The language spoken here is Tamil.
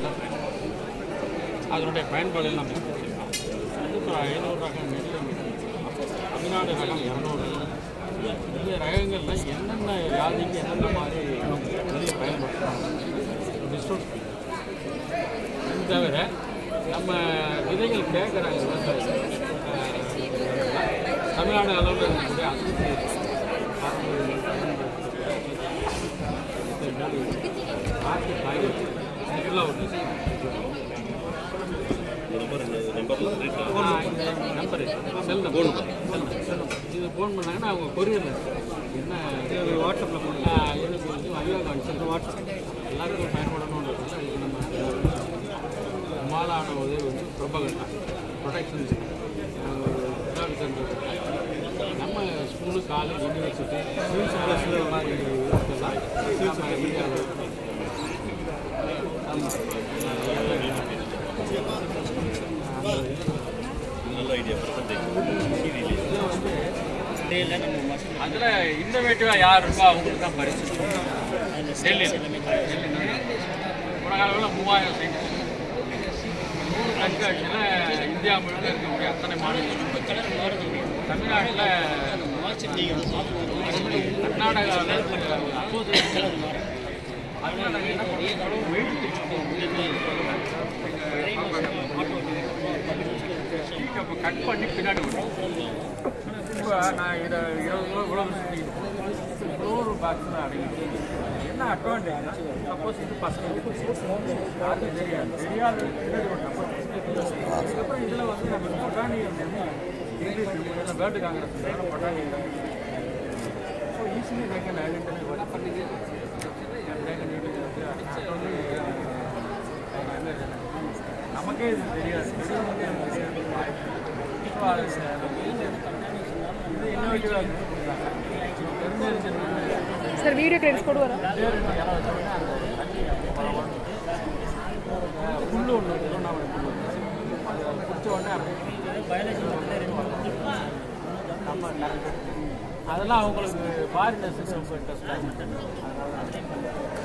தான் பயன்படும் அதனுடைய பயன்பாடுகள் நம்ம வச்சுருக்கோம் வந்து ஒரு ஐநூறு ரகம் நெல் தமிழ்நாடு ரகம் இரநூறு இந்த ரகங்கள்லாம் என்னென்ன வியாதிக்கு என்னென்ன மாதிரி நெல் பயன்படுத்தணும் டிஸ்ட்ரிபியூட் இது தவிர நம்ம விதைகள் கேட்குறாங்க விவசாயிகள் அஹ், தமிழ்நாடு அளவில் இருக்கக்கூடிய அனைத்து நாட்டு காய்கறி இதெல்லாம் ஒரு ஆ, இந்த number cell number cell number இது ஃபோன் பண்ணாங்கன்னா அவங்க கொரியரில் என்ன வாட்ஸ்அப்பில் எனக்கு வந்து ஐயோகா அனுப்பிச்சு வாட்ஸ்அப் எல்லாருக்கும் பயன்படணுன்றது இது நம்ம மாலான உதவி வந்து பிரபகண்டா ப்ரொடெக்ஷன் சென்டர் நம்ம school college university civil college மாதிரி இதுக்கெல்லாம் நம்ம இந்தியாவில் அதில் இன்னோவேட்டிவாக யார் இருக்கோ அவங்களுக்கு தான் பரிசு டெல்லி போன காலங்களில் மூவாயிரம் சைட் நூறு கண்காட்சியில் இந்தியா முழுக்க இருக்கக்கூடிய அத்தனை மாநிலம் தமிழ்நாட்டில் கர்நாடகாவில் அப்போது கர்நாடகா என்ன பண்ணுறாங்க இப்போ கட் பண்ணி பின்னாடி விடுறோம் இப்போ நான் இதை இருபது கிலோ இவ்வளோ சுற்றிக்கிட்டு இவ்வளோ ஒரு பாக்ஸ் தான் அடங்கிட்டு என்ன அட்வான்டேஜ்னா சப்போஸ் இது பசங்க அது தெரியாது தெரியாது பின்னாடி விட்டோம் அதுக்கப்புறம் இதில் வந்து நம்ம பொட்டானி இங்கிலீஷ் இல்லை world congress botany so easily they can identify what and they can use it not only, uh, நமக்கே இது தெரியாது பெரியவங்களுக்கே இது தெரியாது ஸோ அது இது இன்னோவேட்டிவாக தெரிஞ்சிருச்சு ಸರ್ ವಿಡಿಯೋ ಕೇಳಿಸ್ಕೊಡುವರ புல்லு ஒன்று திருவண்ணாமலை புல்லு அதை பிடிச்ச உடனே நம்ம அதெல்லாம் அவங்களுக்கு ஃபாரினர்ஸுக்கு ரொம்ப இன்ட்ரெஸ்ட் ஆகிட்டு அதனால